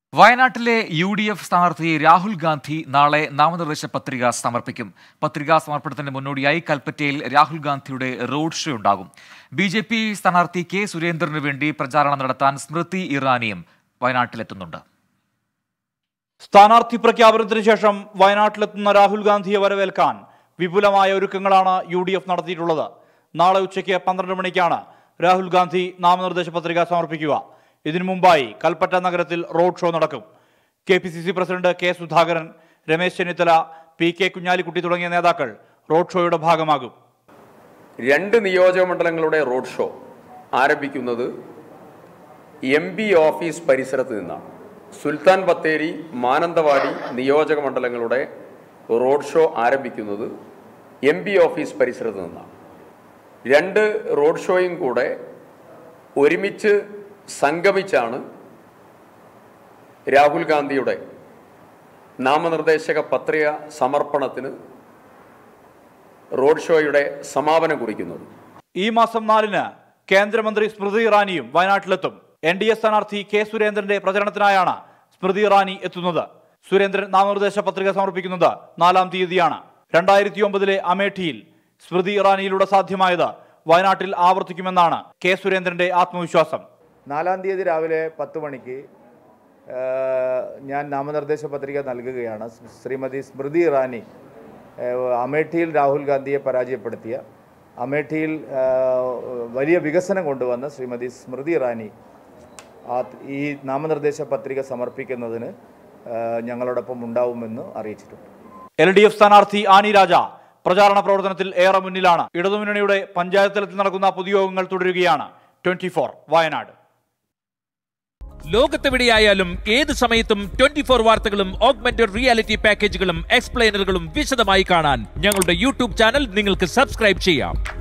വയനാട്ടിലെ U D F സ്ഥാനാർത്ഥി രാഹുൽ ഗാന്ധി നാളെ നാമനിർദ്ദേശ പത്രിക സമർപ്പിക്കും പത്രികാ സമർപ്പണത്തിന് മുന്നോടിയായി കൽപ്പറ്റയിൽ രാഹുൽ ഗാന്ധിയുടെ റോഡ് ഷോ ഉണ്ടാകും ബി ജെ പി സ്ഥാനാർത്ഥി കെ സുരേന്ദ്രന് വേണ്ടി പ്രചാരണം നടത്താൻ സ്മൃതി ഇറാനിയും വയനാട്ടിലെത്തുന്നുണ്ട് സ്ഥാനാർത്ഥി പ്രഖ്യാപനത്തിന് ശേഷം വയനാട്ടിലെത്തുന്ന രാഹുൽ ഗാന്ധിയെ വരവേൽക്കാൻ വിപുലമായ ഒരുക്കങ്ങളാണ് യു ഡി എഫ് നടത്തിയിട്ടുള്ളത് നാളെ ഉച്ചയ്ക്ക് പന്ത്രണ്ട് മണിക്കാണ് രാഹുൽ ഗാന്ധി നാമനിർദ്ദേശ പത്രിക സമർപ്പിക്കുക ഇതിനു മുമ്പായി കൽപ്പറ്റ നഗരത്തിൽ റോഡ് ഷോ നടക്കും K P C C president K Sudhakaran Ramesh Chennithala P K Kunhalikutty തുടങ്ങിയ നേതാക്കൾ റോഡ് ഷോയുടെ ഭാഗമാകും രണ്ട് നിയോജക മണ്ഡലങ്ങളുടെ റോഡ് ഷോ ആരംഭിക്കുന്നത് എം പി ഓഫീസ് പരിസരത്ത് നിന്നാണ് സുൽത്താൻ ബത്തേരി മാനന്തവാടി നിയോജക മണ്ഡലങ്ങളുടെ റോഡ് ഷോ ആരംഭിക്കുന്നത് എം പി ഓഫീസ് പരിസരത്ത് നിന്നാണ് രണ്ട് റോഡ് ഷോയും കൂടെ ഒരുമിച്ച് സംഗമിച്ചാണ് രാഹുൽ ഗാന്ധിയുടെ നാമനിർദ്ദേശക പത്രിക സമർപ്പണത്തിന് റോഡ് ഷോയുടെ സമാപനം കുറിക്കുന്നത് ഈ മാസം നാലിന് കേന്ദ്രമന്ത്രി സ്മൃതി ഇറാനിയും വയനാട്ടിലെത്തും എൻ ഡി എ സ്ഥാനാർത്ഥി കെ സുരേന്ദ്രന്റെ പ്രചരണത്തിനായാണ് സ്മൃതി ഇറാനി എത്തുന്നത് സുരേന്ദ്രൻ നാമനിർദ്ദേശ പത്രിക സമർപ്പിക്കുന്നത് നാലാം തീയതിയാണ് രണ്ടായിരത്തി ഒമ്പതിലെ അമേഠിയിൽ സ്മൃതി ഇറാനിയിലൂടെ സാധ്യമായത് വയനാട്ടിൽ ആവർത്തിക്കുമെന്നാണ് കെ സുരേന്ദ്രന്റെ ആത്മവിശ്വാസം നാലാം തീയതി രാവിലെ പത്ത് മണിക്ക് ആ, ഞാൻ നാമനിർദ്ദേശ പത്രിക നൽകുകയാണ് ശ്രീമതി സ്മൃതി ഇറാനി ആ, അമേഠിയിൽ രാഹുൽ ഗാന്ധിയെ പരാജയപ്പെടുത്തിയ അമേഠിയിൽ ആ, വലിയ വികസനം കൊണ്ടുവന്ന ശ്രീമതി സ്മൃതി ഇറാനി ആ ഈ നാമനിർദ്ദേശ പത്രിക സമർപ്പിക്കുന്നതിന് ആ, ഞങ്ങളോടൊപ്പം ഉണ്ടാവുമെന്ന് അറിയിച്ചിട്ടുണ്ട് എൽ ഡി എഫ് സ്ഥാനാർത്ഥി ആനി രാജ പ്രചാരണ പ്രവർത്തനത്തിൽ ഏറെ മുന്നിലാണ് ഇടതുമുന്നണിയുടെ പഞ്ചായത്ത് തലത്തിൽ നടക്കുന്ന പൊതുയോഗങ്ങൾ തുടരുകയാണ് ട്വന്റി വയനാട് ലോകത്തെവിടെയായാലും ഏത് സമയത്തും ട്വന്റി ഫോർ വാർത്തകളും ഓഗ്മെന്റഡ് റിയാലിറ്റി പാക്കേജുകളും എക്സ്പ്ലെയിനറുകളും വിശദമായി കാണാൻ ഞങ്ങളുടെ യൂട്യൂബ് ചാനൽ നിങ്ങൾക്ക് സബ്സ്ക്രൈബ് ചെയ്യാം